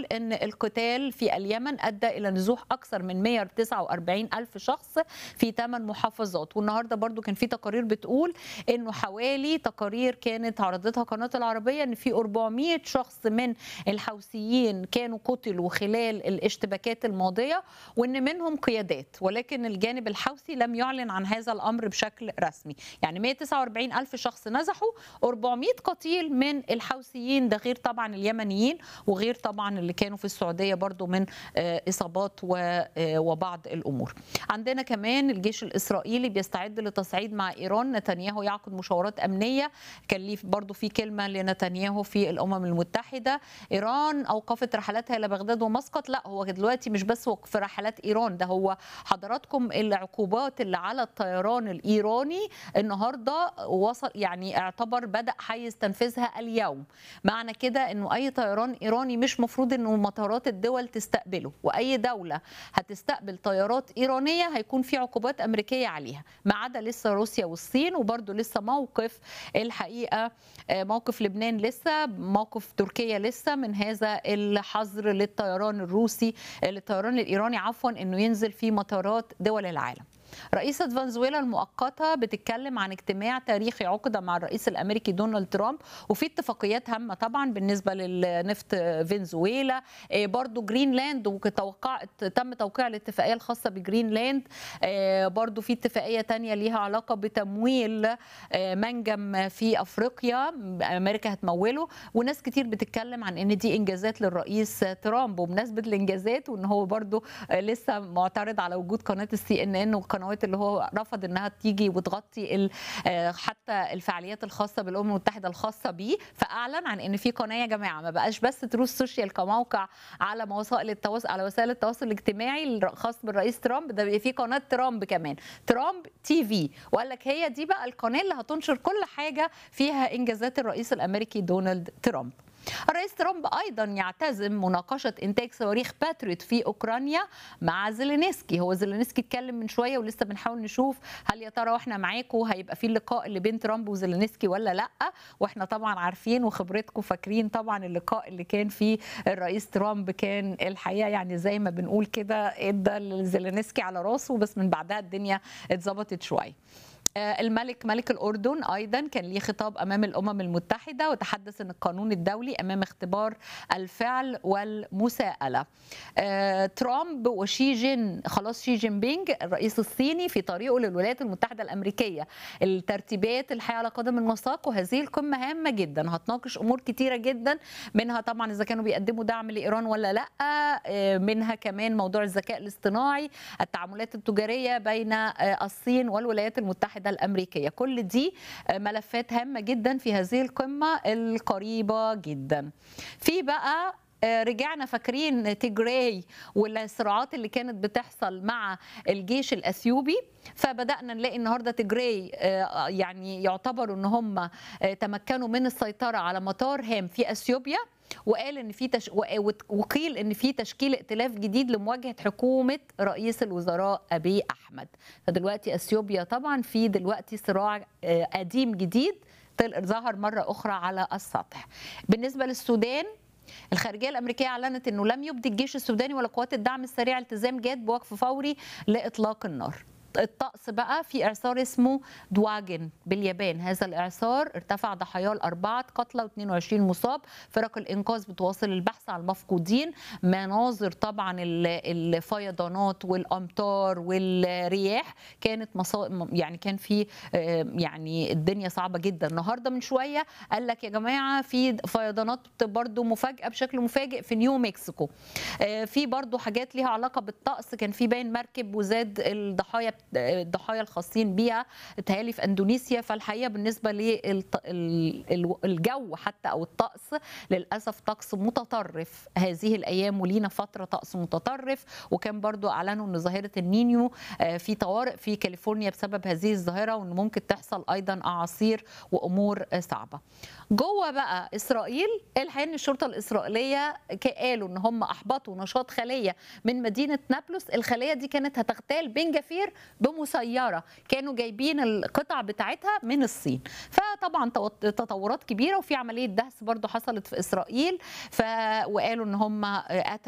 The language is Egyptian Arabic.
ان القتال في اليمن ادى الى نزوح اكثر من 149 الف شخص في ثمان محافظات والنهارده برضو كان في تقارير بتقول انه حوالي تقارير كانت عرضتها قناه العربيه ان في 400 شخص من الحوثيين كانوا قتلوا خلال الاشتباكات الماضيه وان منهم قيادات ولكن الجانب الحوثي لم يعلن عن هذا الامر بشكل رسمي يعني 149 الف شخص نزحوا 400 قتيل من الحوثيين ده غير طبعا اليمنيين وغير طبعا اللي كانوا في السعوديه برضو من اصابات وبعض الامور عندنا كمان الجيش الاسرائيلي بيستعد لتصعيد مع ايران نتنياهو يعقد مشاورات امنيه كان ليه برضو في كلمه لنتنياهو في الامم المتحده ايران اوقفت رحلاتها الى بغداد ومسقط لا هو دلوقتي مش بس وقف رحلات ايران ده هو حضراتكم العقوبات اللي على الطيران الايراني النهارده وصل يعني اعتبر بدا حيز تنفيذها اليوم معنى كده انه اي طيران ايراني مش مفروض انه مطارات الدول تستقبله واي دوله هتستقبل طيارات ايرانيه هيكون في عقوبات امريكيه عليها ما عدا لسه روسيا والصين وبرده لسه موقف الحقيقه موقف لبنان لسه موقف تركيا لسه من هذا الحظر للطيران الروسي للطيران الايراني عفوا انه ينزل في مطارات دول العالم رئيسة فنزويلا المؤقتة بتتكلم عن اجتماع تاريخي عقد مع الرئيس الأمريكي دونالد ترامب وفي اتفاقيات هامة طبعا بالنسبة للنفط فنزويلا برضو جرينلاند وتوقعت تم توقيع الاتفاقية الخاصة بجرينلاند برضو في اتفاقية تانية ليها علاقة بتمويل منجم في أفريقيا أمريكا هتموله وناس كتير بتتكلم عن ان دي انجازات للرئيس ترامب وبمناسبة الانجازات وان هو برضو لسه معترض على وجود قناة السي ان ان القنوات اللي هو رفض انها تيجي وتغطي حتى الفعاليات الخاصه بالامم المتحده الخاصه بيه فاعلن عن ان في قناه يا جماعه ما بقاش بس تروس سوشيال كموقع على وسائل التواصل على وسائل التواصل الاجتماعي الخاص بالرئيس ترامب ده بيبقى في قناه ترامب كمان ترامب تي في وقال لك هي دي بقى القناه اللي هتنشر كل حاجه فيها انجازات الرئيس الامريكي دونالد ترامب الرئيس ترامب ايضا يعتزم مناقشه انتاج صواريخ باتريوت في اوكرانيا مع زيلينسكي هو زيلينسكي اتكلم من شويه ولسه بنحاول نشوف هل يا ترى واحنا معاكم هيبقى في اللقاء اللي بين ترامب وزيلينسكي ولا لا واحنا طبعا عارفين وخبرتكم فاكرين طبعا اللقاء اللي كان فيه الرئيس ترامب كان الحقيقه يعني زي ما بنقول كده ادى زيلينسكي على راسه بس من بعدها الدنيا اتظبطت شويه الملك ملك الأردن أيضا كان ليه خطاب أمام الأمم المتحدة وتحدث أن القانون الدولي أمام اختبار الفعل والمساءلة ترامب وشي جين خلاص شي جين بينج الرئيس الصيني في طريقه للولايات المتحدة الأمريكية الترتيبات الحياة على قدم المساق وهذه القمة هامة جدا هتناقش أمور كتيرة جدا منها طبعا إذا كانوا بيقدموا دعم لإيران ولا لا منها كمان موضوع الذكاء الاصطناعي التعاملات التجارية بين الصين والولايات المتحدة الامريكيه كل دي ملفات هامه جدا في هذه القمه القريبه جدا في بقى رجعنا فاكرين تيجراي والصراعات اللي كانت بتحصل مع الجيش الاثيوبي فبدانا نلاقي النهارده تيجراي يعني يعتبروا ان هم تمكنوا من السيطره على مطار هام في اثيوبيا وقال ان في تش... وقيل ان في تشكيل ائتلاف جديد لمواجهه حكومه رئيس الوزراء ابي احمد فدلوقتي اثيوبيا طبعا في دلوقتي صراع قديم جديد ظهر مره اخرى على السطح بالنسبه للسودان الخارجيه الامريكيه اعلنت انه لم يبدي الجيش السوداني ولا قوات الدعم السريع التزام جاد بوقف فوري لاطلاق النار الطقس بقى في اعصار اسمه دواجن باليابان هذا الاعصار ارتفع ضحاياه الاربعه قتلى و22 مصاب فرق الانقاذ بتواصل البحث عن المفقودين مناظر طبعا الفيضانات والامطار والرياح كانت مصا... يعني كان في يعني الدنيا صعبه جدا النهارده من شويه قال لك يا جماعه في فيضانات برضو مفاجاه بشكل مفاجئ في نيو مكسيكو في برضو حاجات ليها علاقه بالطقس كان في باين مركب وزاد الضحايا الضحايا الخاصين بيها تهالي في اندونيسيا فالحقيقه بالنسبه للجو حتى او الطقس للاسف طقس متطرف هذه الايام ولينا فتره طقس متطرف وكان برضو اعلنوا ان ظاهره النينيو في طوارئ في كاليفورنيا بسبب هذه الظاهره وان ممكن تحصل ايضا اعاصير وامور صعبه جوه بقى اسرائيل الحقيقه ان الشرطه الاسرائيليه قالوا ان هم احبطوا نشاط خليه من مدينه نابلس الخليه دي كانت هتغتال بن جفير بمسيره كانوا جايبين القطع بتاعتها من الصين فطبعا تو- تطورات كبيره وفي عمليه دهس برضو حصلت في اسرائيل ف... وقالوا ان هم